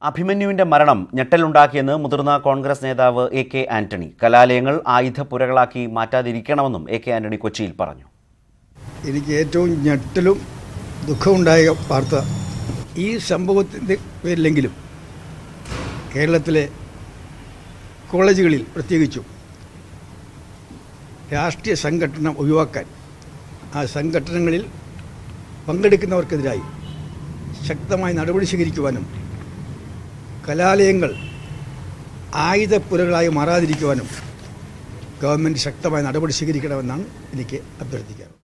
അഭിമന്യുവിന്റെ മരണം ഞെട്ടലുണ്ടാക്കിയെന്ന് മുതിർന്ന കോൺഗ്രസ് നേതാവ് എ കെ ആന്റണി കലാലയങ്ങൾ ആയുധപ്പുരകളാക്കി മാറ്റാതിരിക്കണമെന്നും എ കെ ആന്റണി കൊച്ചിയിൽ പറഞ്ഞു എനിക്ക് ഏറ്റവും ഞെട്ടലും ദുഃഖമുണ്ടായ വാർത്ത ഈ സംഭവത്തിൻ്റെ പേരിലെങ്കിലും കേരളത്തിലെ കോളേജുകളിൽ പ്രത്യേകിച്ചും രാഷ്ട്രീയ സംഘടന ഒഴിവാക്കാൻ ആ സംഘടനകളിൽ പങ്കെടുക്കുന്നവർക്കെതിരായി ശക്തമായ നടപടി സ്വീകരിക്കുവാനും കലാലയങ്ങൾ ആയുധപ്പുരകളായി മാറാതിരിക്കുവാനും ഗവൺമെൻറ് ശക്തമായ നടപടി സ്വീകരിക്കണമെന്നാണ് എനിക്ക് അഭ്യർത്ഥിക്കാറ്